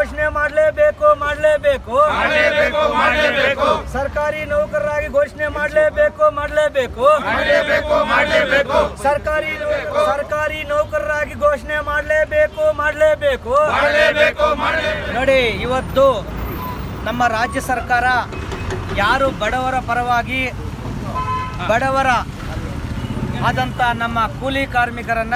ಘೋಷಣೆ ಮಾಡಲೇಬೇಕು ಮಾಡಲೇಬೇಕು ಮಾಡಲೇಬೇಕು ಮಾಡಲೇಬೇಕು ಸರ್ಕಾರಿ ನೌಕರರಾಗಿ ಘೋಷಣೆ ಮಾಡಲೇಬೇಕು ಮಾಡಲೇಬೇಕು ಮಾಡಲೇಬೇಕು ಮಾಡಲೇಬೇಕು ಸರ್ಕಾರಿ ಸರ್ಕಾರಿ ನೌಕರರಾಗಿ ಘೋಷಣೆ ಮಾಡಲೇಬೇಕು ಮಾಡಲೇಬೇಕು ಮಾಡಲೇಬೇಕು ಮಾಡಲೇಬೇಕು ನೋಡಿ ಇವತ್ತು ನಮ್ಮ ರಾಜ್ಯ ಸರ್ಕಾರ ಯಾರು ಬಡವರ ಪರವಾಗಿ ಬಡವರ ಆದಂಥ ನಮ್ಮ ಕೂಲಿ ಕಾರ್ಮಿಕರನ್ನ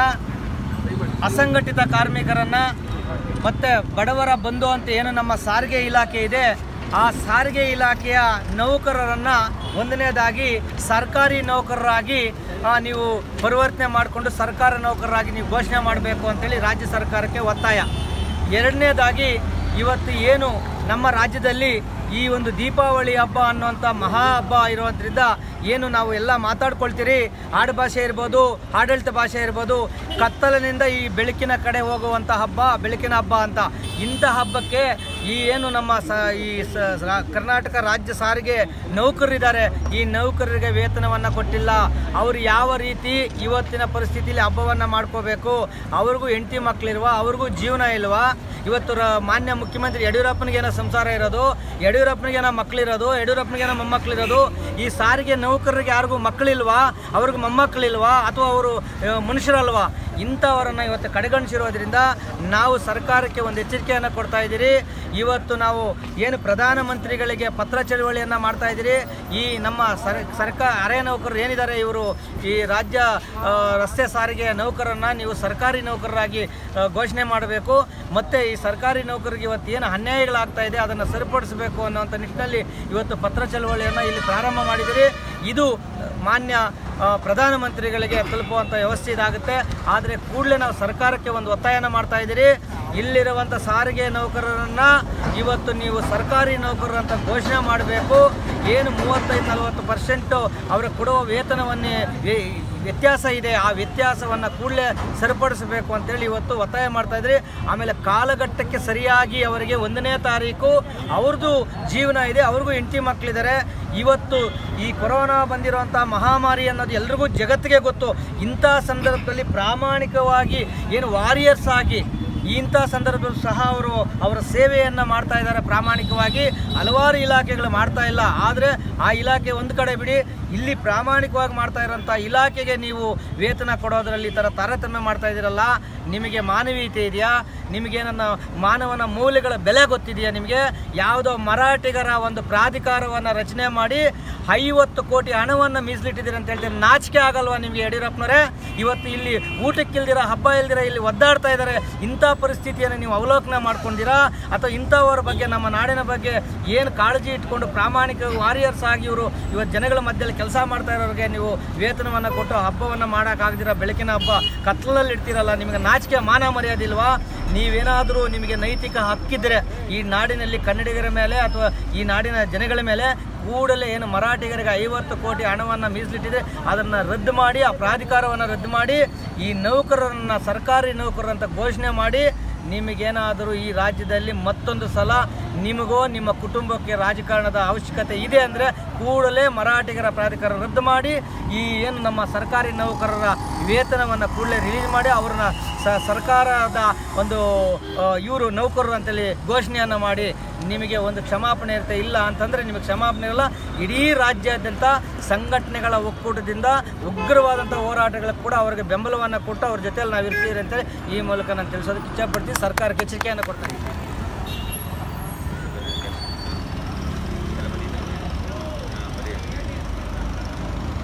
ಅಸಂಘಟಿತ ಕಾರ್ಮಿಕರನ್ನ ಮತ್ತು ಬಡವರ ಬಂಧು ಅಂತ ಏನು ನಮ್ಮ ಸಾರಿಗೆ ಇಲಾಖೆ ಇದೆ ಆ ಸಾರಿಗೆ ಇಲಾಖೆಯ ನೌಕರರನ್ನು ಒಂದನೇದಾಗಿ ಸರ್ಕಾರಿ ನೌಕರರಾಗಿ ಆ, ನೀವು ಪರಿವರ್ತನೆ ಮಾಡಿಕೊಂಡು ಸರ್ಕಾರ ನೌಕರರಾಗಿ ನೀವು ಘೋಷಣೆ ಮಾಡಬೇಕು ಅಂತೇಳಿ ರಾಜ್ಯ ಸರ್ಕಾರಕ್ಕೆ ಒತ್ತಾಯ ಎರಡನೇದಾಗಿ ಇವತ್ತು ಏನು ನಮ್ಮ ರಾಜ್ಯದಲ್ಲಿ ಈ ಒಂದು ದೀಪಾವಳಿ ಹಬ್ಬ ಅನ್ನುವಂಥ ಮಹಾ ಹಬ್ಬ ಇರೋದ್ರಿಂದ ಏನು ನಾವು ಎಲ್ಲ ಮಾತಾಡ್ಕೊಳ್ತೀರಿ ಆಡು ಭಾಷೆ ಇರ್ಬೋದು ಆಡಳಿತ ಭಾಷೆ ಇರ್ಬೋದು ಕತ್ತಲಿನಿಂದ ಈ ಬೆಳಕಿನ ಕಡೆ ಹೋಗುವಂಥ ಹಬ್ಬ ಬೆಳಕಿನ ಹಬ್ಬ ಅಂತ ಇಂಥ ಹಬ್ಬಕ್ಕೆ ಈ ಏನು ನಮ್ಮ ಸ ಈ ಸ ಸ- ಕರ್ನಾಟಕ ರಾಜ್ಯ ಸಾರಿಗೆ ನೌಕರರಿದ್ದಾರೆ ಈ ನೌಕರರಿಗೆ ವೇತನವನ್ನು ಕೊಟ್ಟಿಲ್ಲ ಅವರು ಯಾವ ರೀತಿ ಇವತ್ತಿನ ಪರಿಸ್ಥಿತಿಯಲ್ಲಿ ಹಬ್ಬವನ್ನು ಮಾಡ್ಕೋಬೇಕು ಅವ್ರಿಗೂ ಹೆಂಡತಿ ಮಕ್ಕಳಿಲ್ವಾ ಅವ್ರಿಗೂ ಜೀವನ ಇಲ್ವಾ ಇವತ್ತು ರ ಮಾನ್ಯ ಮುಖ್ಯಮಂತ್ರಿ ಯಡಿಯೂರಪ್ಪನಿಗೇನೋ ಸಂಸಾರ ಇರೋದು ಯಡಿಯೂರಪ್ಪನಿಗೇನೋ ಮಕ್ಕಳಿರೋದು ಯಡಿಯೂರಪ್ಪನಿಗೇನೋ ಮೊಮ್ಮಕ್ಕಳಿರೋದು ಈ ಸಾರಿಗೆ ನೌಕರರಿಗೆ ಯಾರಿಗೂ ಮಕ್ಕಳಿಲ್ವಾ ಅವ್ರಿಗೆ ಮೊಮ್ಮಕ್ಕಳಿಲ್ವಾ ಅಥವಾ ಅವರು ಆ, ಮನುಷ್ಯರಲ್ವಾ ಇಂಥವರನ್ನು ಇವತ್ತು ಕಡೆಗಣಿಸಿರೋದ್ರಿಂದ ನಾವು ಸರ್ಕಾರಕ್ಕೆ ಒಂದು ಎಚ್ಚರಿಕೆಯನ್ನು ಕೊಡ್ತಾ ಇದ್ದೀರಿ ಇವತ್ತು ನಾವು ಏನು ಪ್ರಧಾನಮಂತ್ರಿಗಳಿಗೆ ಪತ್ರ ಚಳವಳಿಯನ್ನು ಮಾಡ್ತಾ ಇದ್ದೀರಿ ಈ ನಮ್ಮ ಸರ್ ಸರ್ಕಾರ ಅರೆ ನೌಕರರು ಏನಿದ್ದಾರೆ ಇವರು ಈ ರಾಜ್ಯ ಆ, ರಸ್ತೆ ಸಾರಿಗೆ ನೌಕರರನ್ನ ನೀವು ಸರ್ಕಾರಿ ನೌಕರರಾಗಿ ಆ, ಘೋಷಣೆ ಮಾಡಬೇಕು ಮತ್ತು ಈ ಸರ್ಕಾರಿ ನೌಕರರಿಗೆ ಇವತ್ತು ಏನು ಅನ್ಯಾಯಗಳಾಗ್ತಾ ಇದೆ ಅದನ್ನು ಸರಿಪಡಿಸಬೇಕು ಅನ್ನೋಂಥ ನಿಟ್ಟಿನಲ್ಲಿ ಇವತ್ತು ಪತ್ರ ಚಳವಳಿಯನ್ನು ಇಲ್ಲಿ ಪ್ರಾರಂಭ ಮಾಡಿದಿರಿ ಇದು ಮಾನ್ಯ ಆ, ಪ್ರಧಾನಮಂತ್ರಿಗಳಿಗೆ ತಲುಪುವಂಥ ವ್ಯವಸ್ಥೆ ಇದಾಗುತ್ತೆ ಆದರೆ ಕೂಡಲೇ ನಾವು ಸರ್ಕಾರಕ್ಕೆ ಒಂದು ಒತ್ತಾಯನ ಮಾಡ್ತಾ ಇದ್ದೀರಿ ಇಲ್ಲಿರುವಂಥ ಸಾರಿಗೆ ನೌಕರರನ್ನ ಇವತ್ತು ನೀವು ಸರ್ಕಾರಿ ನೌಕರರು ಅಂತ ಘೋಷಣೆ ಮಾಡಬೇಕು ಏನು ಮೂವತ್ತೈದು ನಲವತ್ತು ಪರ್ಸೆಂಟು ಅವ್ರಿಗೆ ಕೊಡುವ ವೇತನವನ್ನೇ ವೇ- ವ್ಯತ್ಯಾಸ ಇದೆ ಆ ವ್ಯತ್ಯಾಸವನ್ನು ಕೂಡಲೇ ಸರಿಪಡಿಸಬೇಕು ಅಂತೇಳಿ ಇವತ್ತು ಒತ್ತಾಯ ಮಾಡ್ತಾ ಇದ್ರಿ ಆಮೇಲೆ ಕಾಲಘಟ್ಟಕ್ಕೆ ಸರಿಯಾಗಿ ಅವರಿಗೆ ಒಂದನೇ ತಾರೀಕು ಅವ್ರದ್ದು ಜೀವನ ಇದೆ ಅವ್ರಿಗೂ ಹೆಂಡತಿ ಮಕ್ಕಳಿದ್ದಾರೆ ಇವತ್ತು ಈ ಕೊರೋನಾ ಬಂದಿರುವಂಥ ಮಹಾಮಾರಿ ಅನ್ನೋದು ಎಲ್ರಿಗೂ ಜಗತ್ತಿಗೆ ಗೊತ್ತು ಇಂಥ ಸಂದರ್ಭದಲ್ಲಿ ಪ್ರಾಮಾಣಿಕವಾಗಿ ಏನು ವಾರಿಯರ್ಸ್ ಆಗಿ ಇಂಥ ಸಂದರ್ಭದಲ್ಲೂ ಸಹ ಅವರು ಅವರ ಸೇವೆಯನ್ನು ಮಾಡ್ತಾ ಇದ್ದಾರೆ ಪ್ರಾಮಾಣಿಕವಾಗಿ ಹಲವಾರು ಇಲಾಖೆಗಳು ಮಾಡ್ತಾ ಇಲ್ಲ ಆದರೆ ಆ ಇಲಾಖೆ ಒಂದು ಕಡೆ ಬಿಡಿ ಇಲ್ಲಿ ಪ್ರಾಮಾಣಿಕವಾಗಿ ಮಾಡ್ತಾ ಇರೋಂಥ ಇಲಾಖೆಗೆ ನೀವು ವೇತನ ಕೊಡೋದ್ರಲ್ಲಿ ಈ ಥರ ತಾರತಮ್ಯ ಮಾಡ್ತಾ ಇದ್ದೀರಲ್ಲ ನಿಮಗೆ ಮಾನವೀಯತೆ ಇದೆಯಾ ನಿಮಗೆ ನನ್ನ ಮಾನವನ ಮೌಲ್ಯಗಳ ಬೆಲೆ ಗೊತ್ತಿದೆಯಾ ನಿಮಗೆ ಯಾವುದೋ ಮರಾಠಿಗರ ಒಂದು ಪ್ರಾಧಿಕಾರವನ್ನು ರಚನೆ ಮಾಡಿ ಐವತ್ತು ಕೋಟಿ ಹಣವನ್ನು ಮೀಸಲಿಟ್ಟಿದ್ದೀರಿ ಅಂತ ಹೇಳ್ತೀರಿ ನಾಚಿಕೆ ಆಗಲ್ವಾ ನಿಮಗೆ ಯಡಿಯೂರಪ್ಪನವರೇ ಇವತ್ತು ಇಲ್ಲಿ ಊಟಕ್ಕಿಲ್ದಿರ ಹಬ್ಬ ಇಲ್ದಿರ ಇಲ್ಲಿ ಒದ್ದಾಡ್ತಾ ಇದ್ದಾರೆ ಇಂಥ ಪರಿಸ್ಥಿತಿಯನ್ನು ನೀವು ಅವಲೋಕನ ಮಾಡ್ಕೊಂಡಿರಾ ಅಥವಾ ಇಂಥವರ ಬಗ್ಗೆ ನಮ್ಮ ನಾಡಿನ ಬಗ್ಗೆ ಏನು ಕಾಳಜಿ ಇಟ್ಕೊಂಡು ಪ್ರಾಮಾಣಿಕ ವಾರಿಯರ್ಸ್ ಆಗಿ ಇವರು ಇವತ್ತು ಜನಗಳ ಮಧ್ಯದಲ್ಲಿ ಕೆಲಸ ಮಾಡ್ತಾ ಇರೋರಿಗೆ ನೀವು ವೇತನವನ್ನು ಕೊಟ್ಟು ಹಬ್ಬವನ್ನು ಮಾಡೋಕ್ಕಾಗದಿರ ಬೆಳಕಿನ ಹಬ್ಬ ಕತ್ಲಲ್ಲಿ ಇಡ್ತೀರಲ್ಲ ನಿಮಗೆ ನಾಚಿಕೆ ಮಾನ ಮರ್ಯಾದೆ ಇಲ್ವಾ ನೀವೇನಾದರೂ ನಿಮಗೆ ನೈತಿಕ ಹಕ್ಕಿದ್ರೆ ಈ ನಾಡಿನಲ್ಲಿ ಕನ್ನಡಿಗರ ಮೇಲೆ ಅಥವಾ ಈ ನಾಡಿನ ಜನಗಳ ಮೇಲೆ ಕೂಡಲೇ ಏನು ಮರಾಠಿಗರಿಗೆ ಐವತ್ತು ಕೋಟಿ ಹಣವನ್ನು ಮೀಸಲಿಟ್ಟಿದೆ ಅದನ್ನು ರದ್ದು ಮಾಡಿ ಆ ಪ್ರಾಧಿಕಾರವನ್ನು ರದ್ದು ಮಾಡಿ ಈ ನೌಕರರನ್ನು ಸರ್ಕಾರಿ ನೌಕರರಂತ ಘೋಷಣೆ ಮಾಡಿ ನಿಮಗೇನಾದರೂ ಈ ರಾಜ್ಯದಲ್ಲಿ ಮತ್ತೊಂದು ಸಲ ನಿಮಗೋ ನಿಮ್ಮ ಕುಟುಂಬಕ್ಕೆ ರಾಜಕಾರಣದ ಅವಶ್ಯಕತೆ ಇದೆ ಅಂದರೆ ಕೂಡಲೇ ಮರಾಠಿಗರ ಪ್ರಾಧಿಕಾರ ರದ್ದು ಮಾಡಿ ಈ ಏನು ನಮ್ಮ ಸರ್ಕಾರಿ ನೌಕರರ ವೇತನವನ್ನು ಕೂಡಲೇ ರಿಲೀಸ್ ಮಾಡಿ ಅವ್ರನ್ನ ಸ ಸರ್ಕಾರದ ಒಂದು ಇವರು ನೌಕರರು ಅಂತೇಳಿ ಘೋಷಣೆಯನ್ನು ಮಾಡಿ ನಿಮಗೆ ಒಂದು ಕ್ಷಮಾಪಣೆ ಇರುತ್ತೆ ಇಲ್ಲ ಅಂತಂದರೆ ನಿಮಗೆ ಕ್ಷಮಾಪಣೆ ಇರಲ್ಲ ಇಡೀ ರಾಜ್ಯಾದ್ಯಂತ ಸಂಘಟನೆಗಳ ಒಕ್ಕೂಟದಿಂದ ಉಗ್ರವಾದಂಥ ಹೋರಾಟಗಳಿಗೆ ಕೂಡ ಅವರಿಗೆ ಬೆಂಬಲವನ್ನು ಕೊಟ್ಟು ಅವ್ರ ಜೊತೆಯಲ್ಲಿ ನಾವು ಇರ್ತೀವಿ ಅಂತೇಳಿ ಈ ಮೂಲಕ ನಾನು ತಿಳಿಸೋದಕ್ಕೆ ಇಚ್ಛಪಡ್ತೀನಿ ಸರ್ಕಾರಕ್ಕೆ ಎಚ್ಚರಿಕೆಯನ್ನು ಕೊಡ್ತೀನಿ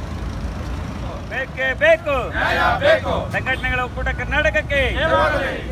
ಬೇಕೇ ಬೇಕು ನ್ಯಾಯ ಬೇಕು ಸಂಘಟನೆಗಳ ಒಕ್ಕೂಟ ಕರ್ನಾಟಕಕ್ಕೆ ನೇರವಾಗಲಿ.